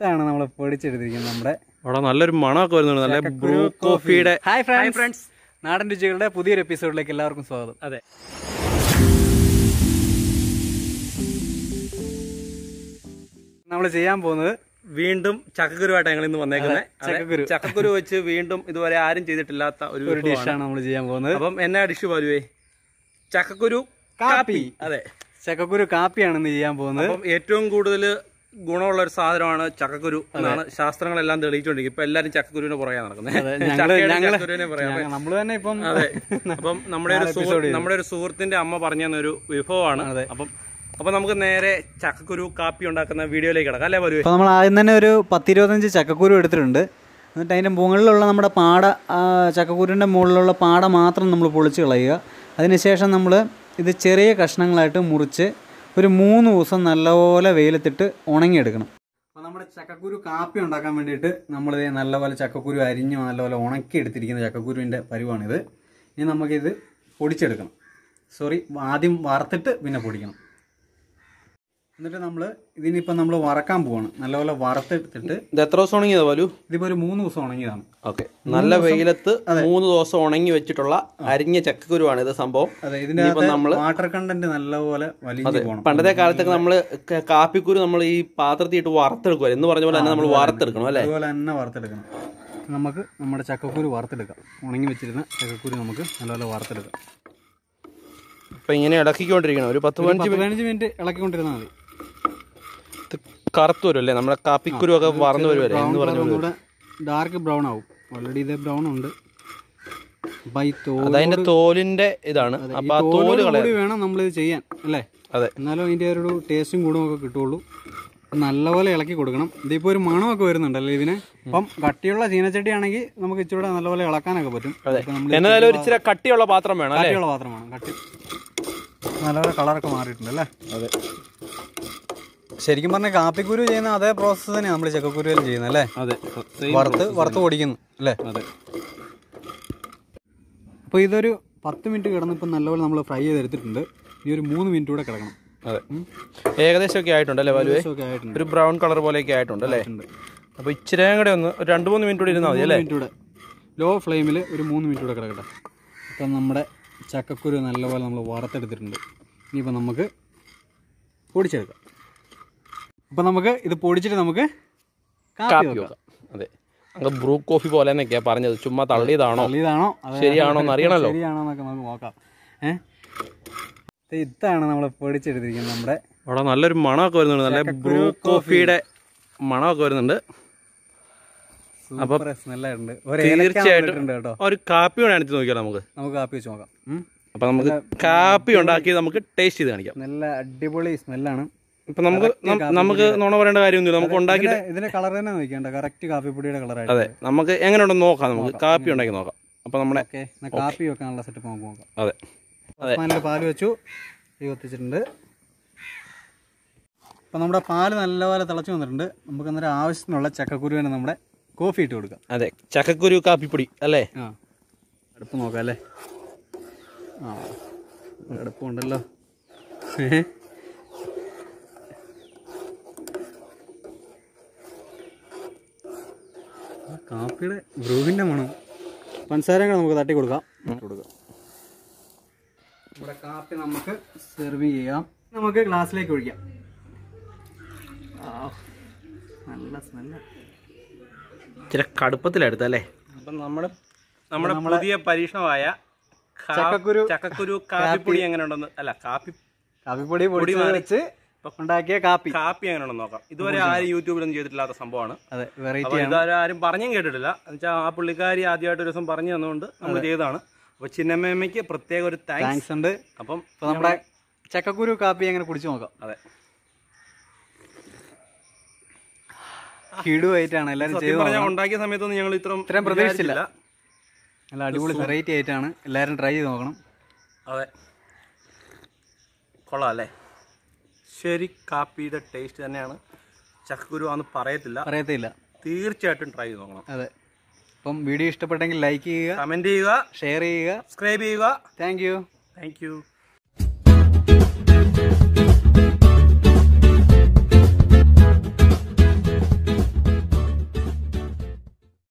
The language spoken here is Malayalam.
ഇതാണ് നമ്മൾ പൊടിച്ചെടുത്തിരിക്കുന്നത് നമ്മുടെ അവിടെ നല്ലൊരു മണമൊക്കെ വരുന്നുണ്ട് നല്ല ബ്രൂ കോഫിയുടെ ഹായ് ഫ്രണ്ട്സ് നാടൻ രുചികളുടെ പുതിയൊരു എപ്പിസോഡിലേക്ക് എല്ലാവർക്കും സ്വാഗതം അതെ നമ്മൾ ചെയ്യാൻ പോകുന്നത് വീണ്ടും ചക്കക്കുരുവായിട്ട് ഞങ്ങൾ ഇന്ന് വന്നേക്കുന്നത് ചക്കക്കുരു. ചക്കക്കുരു വെച്ച് വീണ്ടും ഇതുവരെ ആരും ചെയ്തിട്ടില്ലാത്ത ഒരു ഒരു വിഭവമാണ്. ഡിഷാണ് നമ്മൾ ചെയ്യാൻ പോകുന്നത് അപ്പം എന്നാ ഡിഷ് വരുവേ ചക്കക്കുരു കാപ്പി അതെ ചക്കക്കുരു കാപ്പിയാണ് ഇന്ന് ചെയ്യാൻ പോകുന്നത് അപ്പം ഏറ്റവും കൂടുതൽ ഗുണമുള്ള ഒരു സാധനമാണ് ചക്കക്കുരു എന്നാണ് ശാസ്ത്രങ്ങളെല്ലാം തെളിയിച്ചുകൊണ്ടിരിക്കുന്നത് ഇപ്പൊ എല്ലാരും ചക്കക്കുരുവിനെ പുറകെ നടക്കുന്നത് ഞങ്ങള് ചക്കയുടെ ഞങ്ങള് ചക്കക്കുരുവിനെ പറയാം നമ്മൾ തന്നെ ഇപ്പം അതെ അപ്പം നമ്മുടെ ഒരു സുഹൃത്ത് നമ്മുടെ ഒരു സുഹൃത്തിന്റെ അമ്മ പറഞ്ഞു തന്ന ഒരു വിഭവമാണ് അതെ. അപ്പം അപ്പൊ നമുക്ക് നേരെ ചക്കക്കുരു കാപ്പി ഉണ്ടാക്കുന്ന വീഡിയോയിലേക്ക് കിടക്കാം അല്ലേ വരുവേ അപ്പോൾ നമ്മൾ ആദ്യം തന്നെ ഒരു പത്തിരുപത്തഞ്ച് ചക്കക്കുരു എടുത്തിട്ടുണ്ട് എന്നിട്ട് അതിൻ്റെ മുകളിലുള്ള നമ്മുടെ പാട ആ, ചക്കക്കുരുവിൻ്റെ മുകളിലുള്ള പാട മാത്രം നമ്മൾ പൊളിച്ച് കളയുക അതിനുശേഷം നമ്മൾ ഇത് ചെറിയ കഷ്ണങ്ങളായിട്ട് മുറിച്ച് ഒരു മൂന്ന് ദിവസം നല്ലപോലെ വെയിലത്തിട്ട് ഉണങ്ങിയെടുക്കണം അപ്പോൾ നമ്മുടെ ചക്കക്കുരു കാപ്പി ഉണ്ടാക്കാൻ വേണ്ടിയിട്ട് നമ്മളിത് നല്ലപോലെ ചക്കക്കുരു അരിഞ്ഞ് നല്ലപോലെ ഉണക്കി എടുത്തിരിക്കുന്ന ചക്കക്കുരുവിൻ്റെ പരിവാണിത് ഇനി നമുക്കിത് പൊടിച്ചെടുക്കണം സോറി ആദ്യം വറുത്തിട്ട് പിന്നെ പൊടിക്കണം എന്നിട്ട് നമ്മൾ ഇതിനിപ്പോൾ നമ്മൾ വറക്കാൻ പോവാണ് നല്ലപോലെ വറുത്തെടുത്തിട്ട് ഇത് എത്ര ദിവസം ഉണങ്ങിയതാ പോലു ഇതിപ്പോൾ ഒരു മൂന്ന് ദിവസം ഉണങ്ങിയതാണ് ഓക്കെ നല്ല വെയിലത്ത് മൂന്ന് ദിവസം ഉണങ്ങി വെച്ചിട്ടുള്ള അരിഞ്ഞ ചക്കക്കുരുവാണ് ഇത് സംഭവം അതെ ഇതിൻ്റെ അകത്ത് വാട്ടർ കണ്ടന്റ് നല്ലപോലെ വലിഞ്ഞു പോകണം പണ്ടത്തെ കാലത്തൊക്കെ നമ്മൾ കാപ്പിക്കുരു നമ്മൾ ഈ പാത്രത്തിൽ ഇട്ട് വറുത്തെടുക്കുക എന്ന് പറഞ്ഞ പോലെ തന്നെ നമ്മൾ വറുത്തെടുക്കണം അല്ലേ അതുപോലെ തന്നെ വറുത്തെടുക്കണം നമുക്ക് നമ്മുടെ ചക്കക്കുരു വറുത്തെടുക്കാം ഉണങ്ങി വെച്ചിരുന്ന ചക്കക്കുരു നമുക്ക് നല്ലപോലെ വറുത്തെടുക്കാം ഇപ്പൊ ഇങ്ങനെ ഇളക്കിക്കൊണ്ടിരിക്കണം ഒരു പത്ത് ഒരു പതിനഞ്ച് പത്ത് പതിനഞ്ച് മിനിറ്റ് ഇളക്കിക്കൊണ്ടിരുന്നാൽ മതി മിനിറ്റ് കറുത്ത് വരും അല്ലേ നമ്മുടെ കാപ്പിക്കുരു ഒക്കെ വറന്നു വരും അല്ലേ എന്ന് പറഞ്ഞ പോലെ ഒന്നുകൂടെ ഡാർക്ക് ബ്രൗൺ ആവും ഓൾറെഡി ഇത് ബ്രൗൺ ഉണ്ട് അപ്പൊ ഈ തോല് അതതിന്റെ തോലിന്റെ ഇതാണ് അപ്പൊ ആ തോല് തോല് കളയാം കൂടി വേണം നമ്മളിത് ചെയ്യാൻ അല്ലേ അതെ എന്നാലും അതിൻ്റെ ഒരു ടേസ്റ്റും കൂടും ഒക്കെ കിട്ടുള്ളൂ നല്ലപോലെ ഇളക്കി കൊടുക്കണം ഇതിപ്പോൾ ഒരു മണമൊക്കെ വരുന്നുണ്ടല്ലേ ഇതിന് അപ്പം കട്ടിയുള്ള ചീനച്ചട്ടി ആണെങ്കിൽ നമുക്ക് ഇച്ചിരി നല്ലപോലെ ഇളക്കാനൊക്കെ പറ്റും ഇപ്പം നമ്മൾ എന്നാലും ഒരു ഇച്ചിരി കട്ടിയുള്ള പാത്രം വേണം അല്ലേ കട്ടിയുള്ള പാത്രമാണ് കട്ടി നല്ലപോലെ കളറൊക്കെ മാറിയിട്ടുണ്ട് അല്ലേ അതെ ശരിക്കും പറഞ്ഞാൽ കാപ്പിക്കുരു ചെയ്യുന്ന അതേ പ്രോസസ്സ് തന്നെയാണ് നമ്മൾ ചക്കക്കുരുവിൽ ചെയ്യുന്നത് അല്ലേ അതെ വറുത്ത് വറുത്ത് പൊടിക്കുന്നു അല്ലേ അതെ അപ്പോൾ ഇതൊരു പത്ത് മിനിറ്റ് കിടന്ന് ഇപ്പം നല്ലപോലെ നമ്മൾ ഫ്രൈ ചെയ്തെടുത്തിട്ടുണ്ട് ഇനി ഒരു മൂന്ന് മിനിറ്റ് കൂടെ കിടക്കണം അതെ ഏകദേശം ഒക്കെ ആയിട്ടുണ്ട് അല്ലേ വാലുവേ ഒക്കെ ആയിട്ടുണ്ട് ഒരു ബ്രൗൺ കളർ പോലെയൊക്കെ ആയിട്ടുണ്ട് അല്ലേ ഉണ്ട്. അപ്പൊ ഇച്ചിരി കൂടെ ഒന്ന് ഒരു രണ്ട് മൂന്ന് മിനിറ്റ് കൂടി ഇരുന്നാൽ മതി അല്ലേ മിനിറ്റ് കൂടെ ലോ ഫ്ലെയിമിൽ ഒരു മൂന്ന് മിനിറ്റ് കൂടെ കിടക്കട്ടെ അപ്പം നമ്മുടെ ചക്കക്കുരു നല്ലപോലെ നമ്മൾ വറുത്തെടുത്തിട്ടുണ്ട് ഇനിയിപ്പോൾ നമുക്ക് പൊടിച്ചെടുക്കാം അപ്പം നമുക്ക് ഇത് പൊടിച്ചിട്ട് നമുക്ക് കാപ്പി കാപ്പി വെക്കാം വെക്കാം അതെ അങ്ങ് ബ്രൂ കോഫി പോലെ എന്നൊക്കെയാ പറഞ്ഞത് ചുമ്മാ തള്ളിയതാണോ ഇതാണോ അത് ശരിയാണോ എന്ന് അറിയണല്ലോ ശരിയാണോ എന്നൊക്കെ നമുക്ക് നോക്കാം ഏഹ് ഇതാണ് നമ്മൾ പൊടിച്ചെടുത്തിരിക്കുന്നത് നമ്മുടെ അവിടെ നല്ലൊരു മണമൊക്കെ വരുന്നുണ്ട് നല്ല ബ്രൂ കോഫിയുടെ മണമൊക്കെ വരുന്നുണ്ട് സൂപ്പർ സ്മെല്ലായിട്ടുണ്ട് ഒരു ഏലക്ക തീർച്ചയായിട്ടും വന്നിട്ടുണ്ട് കേട്ടോ ഒരു കാപ്പി വേണം അടിച്ച് നോക്കിയാലോ നമുക്ക് നമുക്ക് കാപ്പി വെച്ച് നോക്കാം ഉം. അപ്പൊ നമുക്ക് കാപ്പി ഉണ്ടാക്കി നമുക്ക് ടേസ്റ്റ് ചെയ്ത് കാണിക്കാം നല്ല അടിപൊളി സ്മെല്ലാണ് ഇപ്പൊ നമുക്ക് നം- നമുക്ക് നുണ പറയേണ്ട കാര്യമൊന്നുമില്ല നമുക്ക് ഉണ്ടാക്കി ഇതിന്റെ ഇതിന്റെ കളർ തന്നെ നോക്കിയാണ്ട കറക്റ്റ് കാപ്പിപ്പൊടിയുടെ കളറായിട്ട് അതെ നമുക്ക് എങ്ങനെ ഉണ്ടെന്ന് നോക്കാം നമുക്ക് കാപ്പി ഉണ്ടാക്കി നോക്കാം അപ്പൊ നമ്മുടെ ഓക്കെ കാപ്പി വെക്കാനുള്ള സെറ്റപ്പ് നമുക്ക് നോക്കാം അതെ അതെ പാനിൽ പാല് വെച്ചു തീ കത്തിച്ചിട്ടുണ്ട് അപ്പം നമ്മുടെ പാല് നല്ലപോലെ തിളച്ച് വന്നിട്ടുണ്ട് നമുക്ക് അന്നേരം ആവശ്യത്തിനുള്ള ചക്കക്കുരുവിന് നമ്മുടെ കോഫി ഇട്ട് കൊടുക്കാം അതെ ചക്കക്കുരു കാപ്പിപ്പൊടി അല്ലേ ആ അടുപ്പ് നോക്കാം അല്ലേ ആ അടുപ്പുണ്ടല്ലോ ഏ? ആ കാപ്പിയുടെ ബ്രൂവിൻ്റെ മണം പഞ്ചസാരയും കൂടെ നമുക്ക് തട്ടി കൊടുക്കാം ഇട്ട് കൊടുക്കാം നമ്മുടെ കാപ്പി നമുക്ക് സെർവ് ചെയ്യാം നമുക്ക് ഗ്ലാസ്സിലേക്ക് ഒഴിക്കാം ആ, നല്ല സ്മെല്ല ഇച്ചിരി കടുപ്പത്തിലെടുത്ത അല്ലേ അപ്പൊ നമ്മുടെ നമ്മുടെ പുതിയ പരീക്ഷണമായ കാ- ചക്കക്കുരു ചക്കക്കുരു കാപ്പിപ്പൊടി എങ്ങനെ ഉണ്ടെന്ന് അല്ല കാപ്പി കാപ്പിപ്പൊടി പൊടി വെച്ച് ഉണ്ടാക്കിയ കാപ്പി കാപ്പി എങ്ങനെ ഉണ്ടെന്ന് നോക്കാം ഇതുവരെ ആരും യൂട്യൂബിലൊന്നും ചെയ്തിട്ടില്ലാത്ത സംഭവമാണ് അതെ വെറൈറ്റി അപ്പൊ ഇതുവരെ ആരും പറഞ്ഞും കേട്ടിട്ടില്ല എന്നുവെച്ചാൽ ആ പുള്ളിക്കാരി ആദ്യമായിട്ട് ഒരു ദിവസം പറഞ്ഞു തന്നുകൊണ്ട് നമ്മൾ ചെയ്തതാണ് അപ്പൊ ചിന്നമ്മയ്ക്ക് പ്രത്യേക ഒരു താങ്ക്സ് താങ്ക്സ് ഉണ്ട് അപ്പം അപ്പൊ നമ്മുടെ ചക്കക്കുരു കാപ്പി എങ്ങനെ കുടിച്ചു നോക്കാം അതെ കിടുവായിട്ടാണ് എല്ലാവരും ചെയ്ത് സത്യം പറഞ്ഞാൽ ഉണ്ടാക്കിയ സമയത്തൊന്നും ഞങ്ങൾ ഇത്രയും ഇത്രയും പ്രതീക്ഷിച്ചില്ല. വിചാരിച്ചില്ല. നല്ല അടിപൊളി വെറൈറ്റി ആയിട്ടാണ് എല്ലാവരും ട്രൈ ചെയ്ത് നോക്കണം അതെ കൊള്ളാം അല്ലേ ശരി കാപ്പിയുടെ ടേസ്റ്റ് തന്നെയാണ് ചക്കക്കുരു ആന്ന് പറയത്തില്ല പറയത്തില്ല തീർച്ചയായിട്ടും ട്രൈ ചെയ്ത് നോക്കണം അതെ അപ്പം വീഡിയോ ഇഷ്ടപ്പെട്ടെങ്കിൽ ലൈക്ക് ചെയ്യുക കമന്റ് ചെയ്യുക ഷെയർ ചെയ്യുക സബ്സ്ക്രൈബ് ചെയ്യുക താങ്ക് യു താങ്ക് യു